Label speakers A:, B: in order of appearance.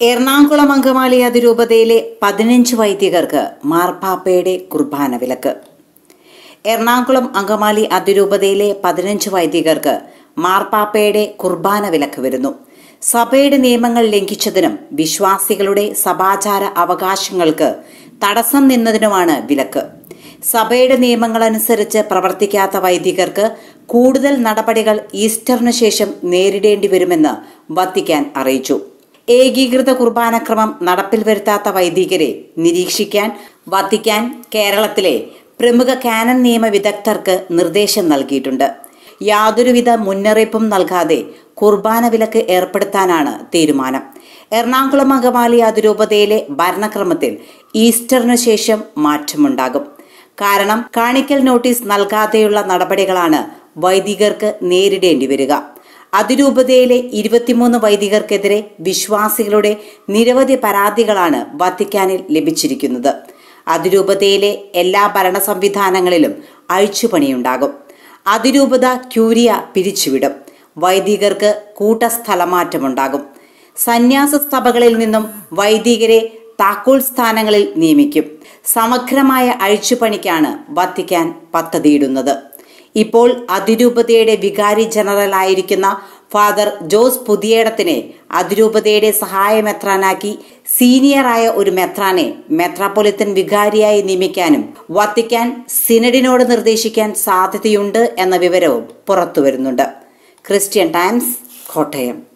A: എറണാകുളം അങ്കമാലി അതിരൂപതയിലെ പതിനഞ്ച് വൈദികർക്ക് മാർപ്പാപ്പയുടെ കുർബാന വിലക്ക് എറണാകുളം അങ്കമാലി അതിരൂപതയിലെ പതിനഞ്ച് വൈദികർക്ക് മാർപ്പാപ്പയുടെ കുർബാന വിലക്ക് വരുന്നു സഭയുടെ നിയമങ്ങൾ ലംഘിച്ചതിനും വിശ്വാസികളുടെ സദാചാര അവകാശങ്ങൾക്ക് തടസ്സം നിന്നതിനുമാണ് വിലക്ക് സഭയുടെ നിയമങ്ങൾ അനുസരിച്ച് പ്രവർത്തിക്കാത്ത വൈദികർക്ക് കൂടുതൽ നടപടികൾ ഈസ്റ്ററിന് ശേഷം നേരിടേണ്ടി വരുമെന്ന് വത്തിക്കാൻ അറിയിച്ചു ഏകീകൃത കുർബാനക്രമം നടപ്പിൽ വരുത്താത്ത വൈദികരെ നിരീക്ഷിക്കാൻ വത്തിക്കാൻ കേരളത്തിലെ പ്രമുഖ കാനൻ നിയമ വിദഗ്ധർക്ക് നിർദ്ദേശം നൽകിയിട്ടുണ്ട് യാതൊരുവിധ മുന്നറിയിപ്പും നൽകാതെ കുർബാന വിലക്ക് ഏർപ്പെടുത്താനാണ് തീരുമാനം എറണാകുളം അങ്കമാലി അതിരൂപതയിലെ ഭരണക്രമത്തിൽ ഈസ്റ്ററിനു ശേഷം മാറ്റമുണ്ടാകും കാരണം കാണിക്കൽ നോട്ടീസ് നൽകാതെയുള്ള നടപടികളാണ് വൈദികർക്ക് നേരിടേണ്ടി വരിക അതിരൂപതയിലെ ഇരുപത്തിമൂന്ന് വൈദികർക്കെതിരെ വിശ്വാസികളുടെ നിരവധി പരാതികളാണ് വത്തിക്കാനിൽ ലഭിച്ചിരിക്കുന്നത് അതിരൂപതയിലെ എല്ലാ ഭരണ സംവിധാനങ്ങളിലും അഴിച്ചുപണിയുണ്ടാകും അതിരൂപത ക്യൂരിയ പിരിച്ചുവിടും വൈദികർക്ക് കൂട്ടസ്ഥലമാറ്റമുണ്ടാകും സന്യാസ സഭകളിൽ നിന്നും വൈദികരെ താക്കോൽ സ്ഥാനങ്ങളിൽ നിയമിക്കും സമഗ്രമായ അഴിച്ചുപണിക്കാണ് വത്തിക്കാൻ പദ്ധതിയിടുന്നത് ഇപ്പോൾ അതിരൂപതയുടെ വികാരി ജനറൽ ആയിരിക്കുന്ന ഫാദർ ജോസ് പുതിയേടത്തിനെ അതിരൂപതയുടെ സഹായ മെത്രാനാക്കി സീനിയറായ ഒരു മെത്രാനെ മെത്രാപ്പൊലിത്തൻ വികാരിയായി നിയമിക്കാനും വത്തിക്കാൻ സിനഡിനോട് നിർദ്ദേശിക്കാൻ സാധ്യതയുണ്ട് എന്ന വിവരവും പുറത്തുവരുന്നുണ്ട് ക്രിസ്ത്യൻ ടൈംസ് കോട്ടയം